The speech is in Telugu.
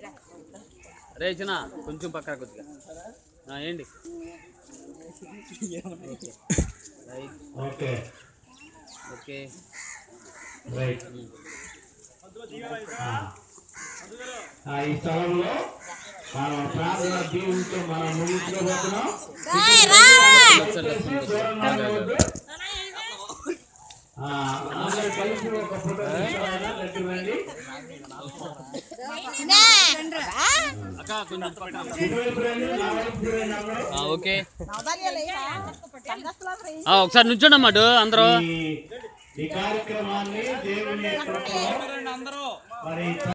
రే చిన్న కొంచెం పక్కన కొద్దిగా ఆ, ఏంటి రైట్ ఓకే ఓకే రైట్ ఆ. ఆ, ఈ స్థలంలో మనం ప్రార్థన దీవులతో మనం ముగించుకోబోతున్నాం దూరంగా ఉండవద్దు. ఆ, అందరూ కలిసి ఒక ఫోటో తీసుకోవాలా? దగ్గరికి రండి. అక్క కొంచెం పక్కన ఇటువైపు రండి, నా వైపు రండి అందరూ. ఆ, ఓకే ఆ, ఒకసారి నుంచోండి అన్నమాట అందరూ ఈ- ఈ కార్యక్రమాన్ని దేవుని కృపలో మరి